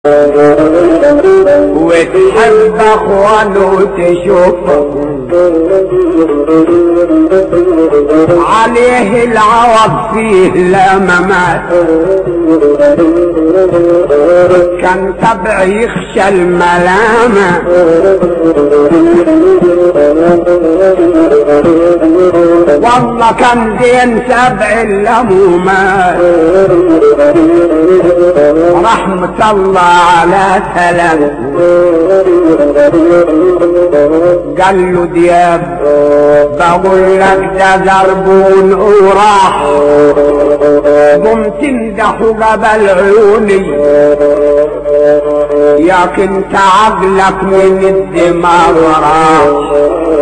وتحب اخوانه تشوفه عليه العوض فيه لا ممات كان سبع يخشى الملامة والله كان دين سبع اللمومات رحمة الله على سلام قال له دياب بقول لك ده زربون وراح قم تمدحوا قبل عيوني ياك انت عقلك من الدماغ راح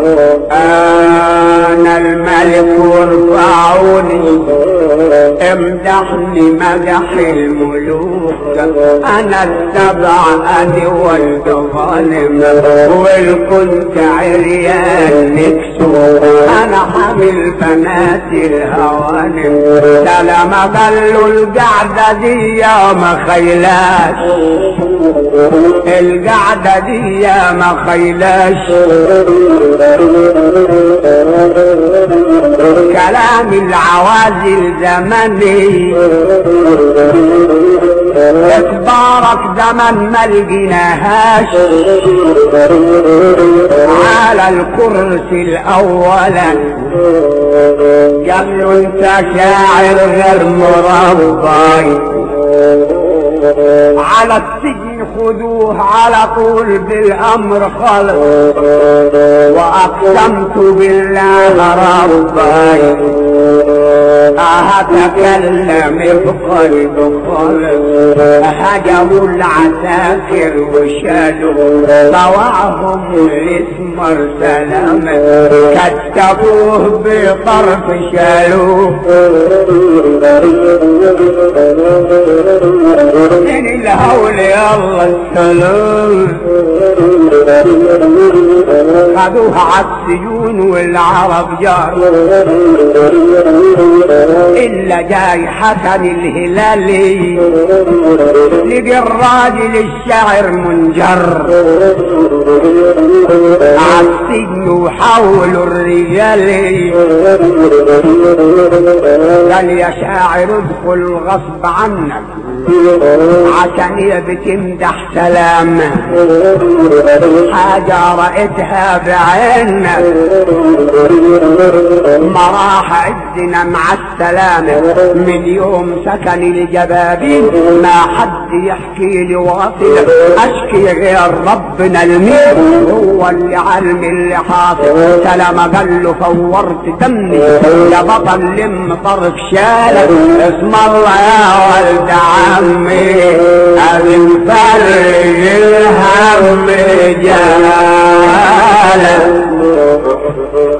انا الملك وارفعوني امدحني مدح الملوك انا السبع انا ولد ظالم والكنت عريان نكسو انا حامل بنات الهوانم سلام قالوا القعدة دي ما خيلاش القعدة دي ما خيلاش كلام العوازل زمني اكبارك زمن ما لقيناهاش على الكرسي الاولا قال له انت شاعر غير مربي على السجن خذوه على طول بالامر خلص واقسمت بالله ربي أتكلم بقلب خلص هجموا العساكر وشالوا طوعهم الاسمر سلام كتفوه بطرف شالوه من الهول يلا السلام خدوها عالسجون والعرب جار إلا جاي حسن الهلالي لقي الراجل الشاعر منجر عالسجن وحولوا الرجال قال يا شاعر ادخل غصب عنك عشان بتمدح سلامه حاجة رأيتها بعينك ما راح عزنا مع السلامة من يوم سكن الجبابين ما حد يحكي لي واصل اشكي غير ربنا المين هو اللي علم اللي حاصل سلامة قال له فورت دمي يا بطل لم طرف شالك اسم الله يا ولد عمي ابي مفرج الهم جالك